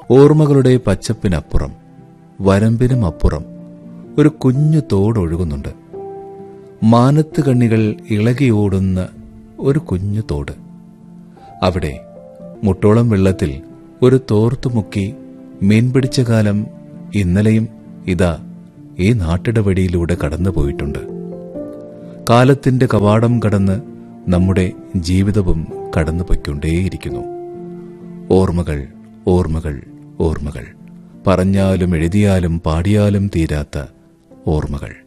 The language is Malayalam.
ഓർമ്മകളുടെ പച്ചപ്പിനപ്പുറം വരമ്പിനും അപ്പുറം ഒരു കുഞ്ഞു തോടൊഴുകുന്നുണ്ട് മാനത്ത് കണ്ണികൾ ഇളകിയോടുന്ന ഒരു കുഞ്ഞു തോട് അവിടെ മുട്ടോളം വെള്ളത്തിൽ ഒരു തോർത്തു മുക്കി മീൻ പിടിച്ച കാലം ഇന്നലെയും ഇതാ ഈ നാട്ടിടവഴിയിലൂടെ കടന്നുപോയിട്ടുണ്ട് കാലത്തിന്റെ കവാടം കടന്ന് നമ്മുടെ ജീവിതവും കടന്നുപോയിക്കൊണ്ടേയിരിക്കുന്നു ഓർമ്മകൾ ഓർമ്മകൾ ഓർമ്മകൾ പറഞ്ഞാലും എഴുതിയാലും പാടിയാലും തീരാത്ത ഓർമ്മകൾ